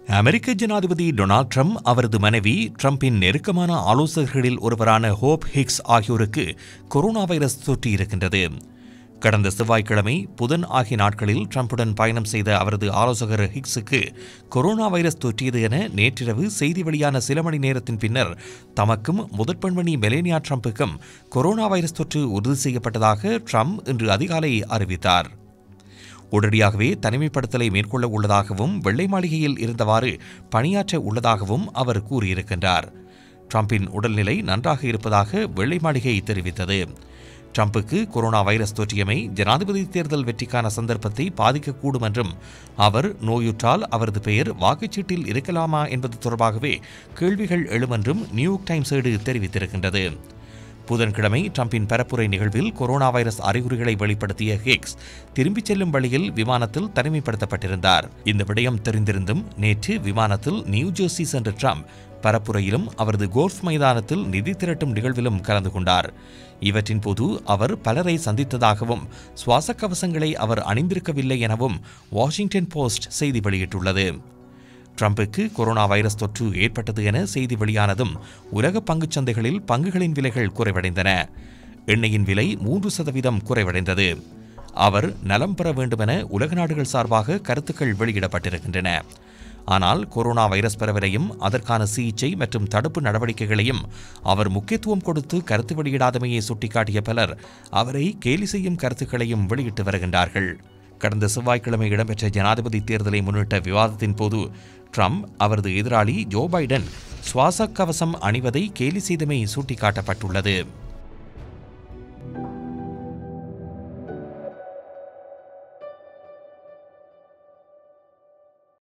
அமெரிக்க ஜனாதிபதி Donald Trump அவரது மனைவி ட்ரம்பின் நெருக்கமான ஆலோசகர்களில் ஒருவரான ஹோப் ஹிக்ஸ் ஆகியோருக்கு கொரோனா வைரஸ் தொற்றியிருக்கின்றது கடந்த செவ்வாய்க்கிழமை புதன் ஆகிய நாட்களில் ட்ரம்புடன் பயணம் செய்த அவரது ஆலோசகர் ஹிக்ஸுக்கு கொரோனா வைரஸ் தொற்றியது என நேற்றிரவு செய்தி வெளியான சில மணி நேரத்தின் பின்னர் தமக்கும் முதற் பெண்மணி மெலேனியா ட்ரம்புக்கும் கொரோனா வைரஸ் தொற்று உறுதி செய்யப்பட்டதாக ட்ரம்ப் இன்று அதிகாலை அறிவித்தார் உடனடியாகவே தனிமைப்படுத்தலை மேற்கொள்ள உள்ளதாகவும் வெள்ளை மாளிகையில் இருந்தவாறு பணியாற்ற உள்ளதாகவும் அவர் கூறியிருக்கின்றார் ட்ரம்பின் உடல்நிலை நன்றாக இருப்பதாக வெள்ளை மாளிகை தெரிவித்தது ட்ரம்புக்கு கொரோனா வைரஸ் தொற்றியமை ஜனாதிபதி தேர்தல் வெற்றிக்கான சந்தர்ப்பத்தை பாதிக்கக்கூடும் என்றும் அவர் நோயுற்றால் அவரது பெயர் வாக்குச்சீட்டில் இருக்கலாமா என்பது தொடர்பாகவே கேள்விகள் எழும் என்றும் நியூயார்க் டைம்ஸ் ஏடு தெரிவித்திருக்கின்றது புதன்கிழமை ட்ரம்பின் பரப்புரை நிகழ்வில் கொரோனா வைரஸ் அறிகுறிகளை வெளிப்படுத்திய ஹிக்ஸ் திரும்பிச் செல்லும் வழியில் விமானத்தில் தனிமைப்படுத்தப்பட்டிருந்தார் இந்த விடயம் தெரிந்திருந்தும் நேற்று விமானத்தில் நியூ ஜெர்சி சென்ற ட்ரம்ப் பரப்புரையிலும் அவரது கோல்ஃப் மைதானத்தில் நிதி திரட்டும் நிகழ்விலும் கலந்து கொண்டார் இவற்றின் போது அவர் பலரை சந்தித்ததாகவும் சுவாச கவசங்களை அவர் அணிந்திருக்கவில்லை எனவும் வாஷிங்டன் போஸ்ட் செய்தி வெளியிட்டுள்ளது ட்ரம்புக்கு கொரோனா வைரஸ் தொற்று ஏற்பட்டது என செய்தி வெளியானதும் உலக பங்குச் சந்தைகளில் பங்குகளின் விலைகள் குறைவடைந்தன எண்ணெயின் விலை மூன்று சதவீதம் குறைவடைந்தது அவர் நலம் பெற வேண்டுமென உலக நாடுகள் சார்பாக கருத்துக்கள் வெளியிடப்பட்டிருக்கின்றன ஆனால் கொரோனா வைரஸ் பரவலையும் அதற்கான சிகிச்சை மற்றும் தடுப்பு நடவடிக்கைகளையும் அவர் முக்கியத்துவம் கொடுத்து கருத்து வெளியிடாதமையை சுட்டிக்காட்டிய பலர் அவரை கேலி செய்யும் கருத்துக்களையும் வெளியிட்டு வருகின்றார்கள் கடந்த செவ்வாய்க்கிழமை இடம்பெற்ற ஜனாதிபதி தேர்தலை முன்னிட்ட விவாதத்தின் போது ட்ரம்ப் அவரது எதிராளி ஜோ பைடன் சுவாச கவசம் அணிவதை கேலி செய்தமை சுட்டிக்காட்டப்பட்டுள்ளது